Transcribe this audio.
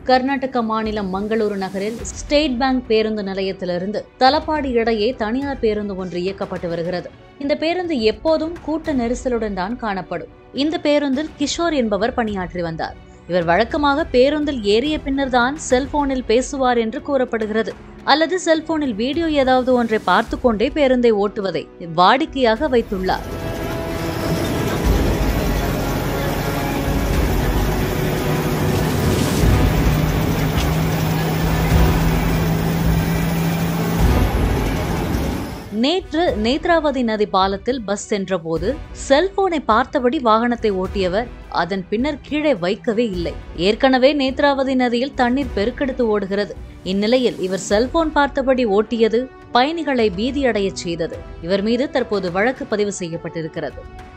கர்நாடக மாநிலம் மங்களூரு நகரில் state bank பேருந்து நிலையத்திலிருந்து தலப்பாடி இடையே தனியார் பேருந்து ஒன்று இயக்கப்பட்டு வருகிறது இந்த பேருந்து எப்போதும் கூட்ட நெரிசலுடன் தான் காணப்படும் இந்த பேருந்தில் கிஷோர் என்பவர் பணியாற்றி வந்தார் இவர் வழக்கமாக பேருந்தில் ஏறிய பின்னர் தான் செல்போனில் பேசுவார் என்று கூறப்படுகிறது அல்லது செல்போனில் வீடியோ ஏதாவது ஒன்றை பார்த்து கொண்டே பேருந்தை ஓட்டுவதை வாடிக்கையாக வைத்துள்ளார் நேற்று நேத்ராவதி நதி பாலத்தில் பஸ் சென்றபோது செல்போனை பார்த்தபடி வாகனத்தை ஓட்டியவர் அதன் பின்னர் கீழே வைக்கவே இல்லை ஏற்கனவே நேத்ராவதி நதியில் தண்ணீர் பெருக்கெடுத்து ஓடுகிறது இந்நிலையில் இவர் செல்போன் பார்த்தபடி ஓட்டியது பயணிகளை பீதியடையச் செய்தது இவர் மீது தற்போது வழக்கு பதிவு செய்யப்பட்டிருக்கிறது